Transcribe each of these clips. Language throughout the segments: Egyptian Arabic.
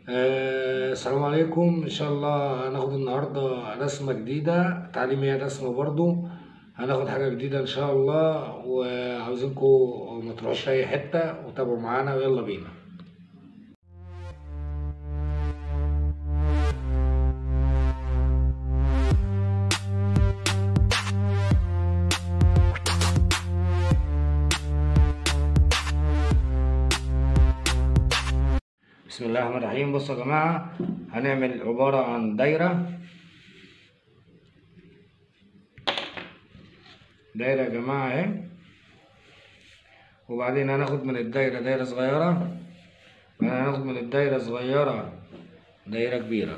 آه، السلام عليكم ان شاء الله هناخد النهارده رسمه جديده تعليميه رسمه برضو هناخد حاجه جديده ان شاء الله وعاوزينكم ما تروحوش في اي حته وتابعوا معانا ويلا بينا بسم الله الرحمن الرحيم بصوا يا جماعه هنعمل عباره عن دايره دايره يا جماعه اهي وبعدين هناخد من الدايره دايره صغيره بعدين هناخد من الدايره صغيره دايره كبيره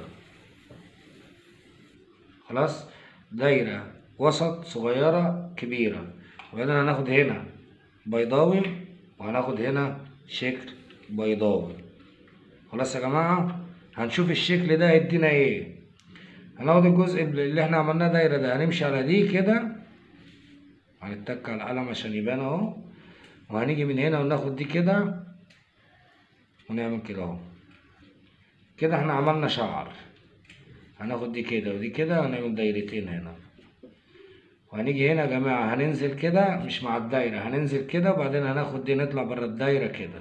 خلاص دايره وسط صغيره كبيره وبعدين هناخد هنا بيضاوي وهناخد هنا شكل بيضاوي خلاص يا جماعة هنشوف الشكل ده هيدينا ايه هناخد الجزء اللي احنا عملناه دايرة ده هنمشي على دي كده هنتك على القلم عشان يبان اهو وهنيجي من هنا وناخد دي كده ونعمل كده اهو كده احنا عملنا شعر هناخد دي كده ودي كده ونعمل دايرتين هنا وهنيجي هنا يا جماعة هننزل كده مش مع الدايرة هننزل كده وبعدين هناخد دي نطلع بره الدايرة كده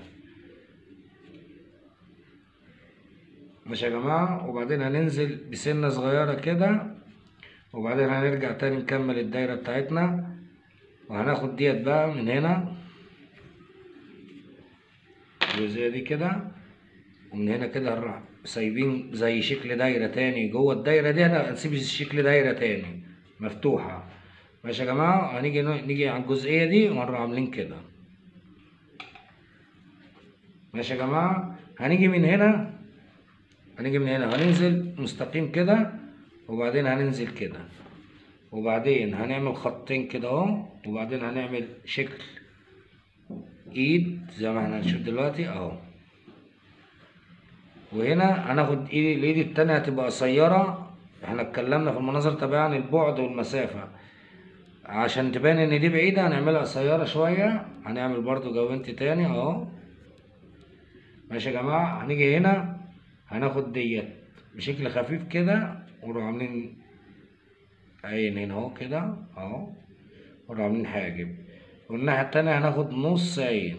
ماشي يا جماعة وبعدين هننزل بسنة صغيرة كده وبعدين هنرجع تاني نكمل الدايرة بتاعتنا وهناخد ديت بقى من هنا الجزئية دي كده ومن هنا كده هنروح سايبين زي شكل دايرة تاني جوه الدايرة دي هنسيب شكل دايرة تاني مفتوحة ماشي يا جماعة هنيجي نيجي على الجزئية دي وهنروح عاملين كده ماشي يا جماعة هنيجي من هنا هنيجي من هنا هننزل مستقيم كده وبعدين هننزل كده وبعدين هنعمل خطين كده اهو وبعدين هنعمل شكل ايد زي ما احنا هنشوف دلوقتي اهو وهنا هناخد ايد الايد التانية هتبقى قصيرة احنا اتكلمنا في المناظر تبع عن البعد والمسافة عشان تبان ان دي بعيدة هنعملها قصيرة شوية هنعمل برضو جوانت تاني اهو ماشي يا جماعة هنيجي هنا هناخد ديت بشكل خفيف كده ونروح عاملين عين هنا اهو كده اهو ونروح عاملين حاجب والناحية التانية هناخد نص عين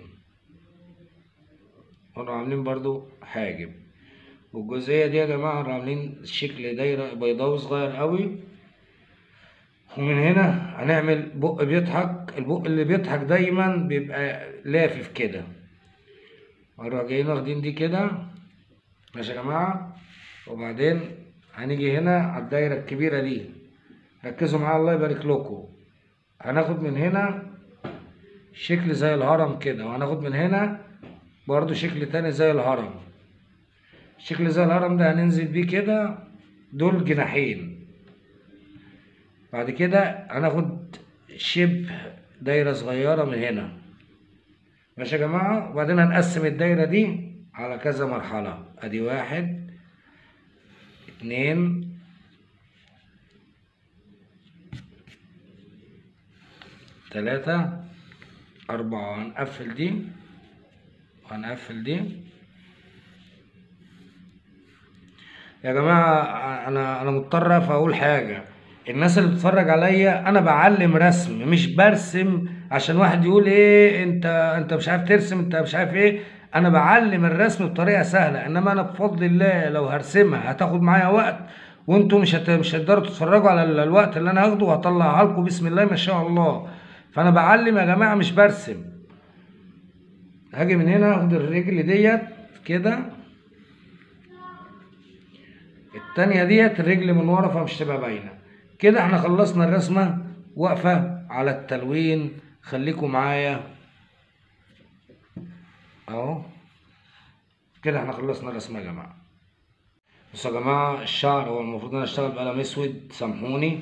ونروح عاملين برضو حاجب والجزئية دي يا جماعة نروح عاملين شكل دايرة بيضاوي صغير قوي ومن هنا هنعمل بق بيضحك البق اللي بيضحك دايما بيبقى لافف كده هنروح جايين واخدين دي كده ماشي يا جماعة وبعدين هنيجي هنا على الدايرة الكبيرة دي ركزوا معايا الله يبارك لكم هناخد من هنا شكل زي الهرم كده وهناخد من هنا برضو شكل تاني زي الهرم شكل زي الهرم ده هننزل بيه كده دول جناحين بعد كده هناخد شبه دايرة صغيرة من هنا ماشي يا جماعة وبعدين هنقسم الدايرة دي على كذا مرحلة ادي واحد اتنين تلاتة أربعة هنقفل دي وهنقفل دي يا جماعة أنا أنا مضطر أقول حاجة الناس اللي بتتفرج عليا أنا بعلم رسم مش برسم عشان واحد يقول إيه أنت أنت مش عارف ترسم أنت مش عارف إيه انا بعلم الرسم بطريقه سهله انما انا بفضل الله لو هرسمها هتاخد معايا وقت وانتوا مش هت... مش هتقدروا تتفرجوا على الوقت اللي انا هاخده وهطلعها لكم بسم الله ما شاء الله فانا بعلم يا جماعه مش برسم هاجي من هنا اخد الرجل ديت كده التانية ديت الرجل من ورا فمش تبقى باينه كده احنا خلصنا الرسمه واقفه على التلوين خليكم معايا اهو كده احنا خلصنا الرسمه يا جماعه بصوا يا جماعه الشعر هو المفروض انا اشتغل بقلم اسود سامحوني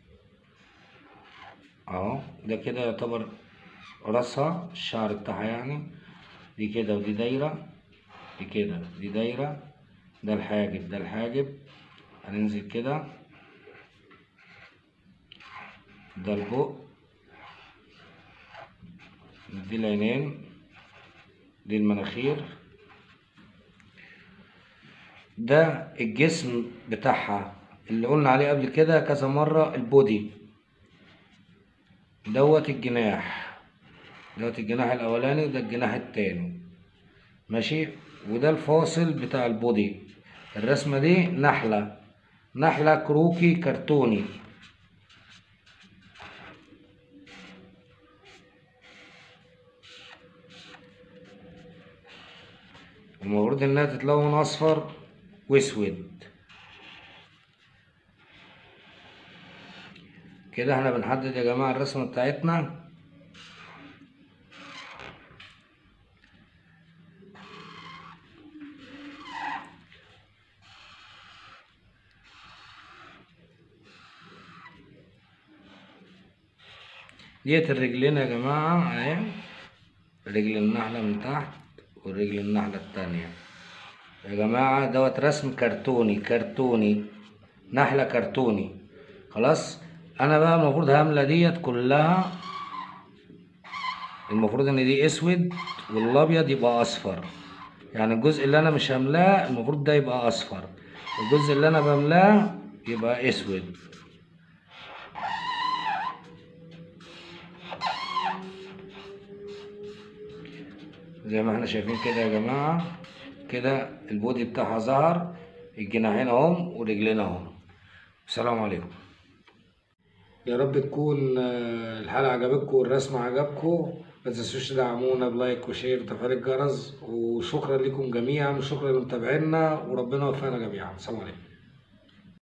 اهو ده كده يعتبر راسها الشعر بتاعها يعني دي كده ودي دايره دي كده دي دايره ده الحاجب ده الحاجب هننزل كده ده البق دي العينين دي المناخير ده الجسم بتاعها اللي قلنا عليه قبل كده كذا مرة البودي دوت الجناح دوت الجناح الأولاني وده الجناح التاني ماشي وده الفاصل بتاع البودي الرسمة دي نحلة نحلة كروكي كرتوني المفروض انها تتلون اصفر واسود كده احنا بنحدد يا جماعة الرسمة بتاعتنا ديت الرجلين يا جماعة اهي رجل النحلة من تحت ورجل النحلة التانية يا جماعة دوت رسم كرتوني كرتوني نحلة كرتوني خلاص انا بقى المفروض هملى ديت كلها المفروض ان دي اسود والابيض يبقى اصفر يعني الجزء اللي انا مش هملاه المفروض ده يبقى اصفر الجزء اللي انا بملاه يبقى اسود زي ما احنا شايفين كده يا جماعة كده البودي بتاعها ظهر الجناحين اهم ورجلين اهم السلام عليكم يا رب تكون آه، الحلقة عجبتكم والرسم عجبكم ما تنسوش تدعمونا بلايك وشير وتفعيل الجرس وشكرا لكم جميعا وشكرا لمتابعينا وربنا يوفقنا جميعا السلام عليكم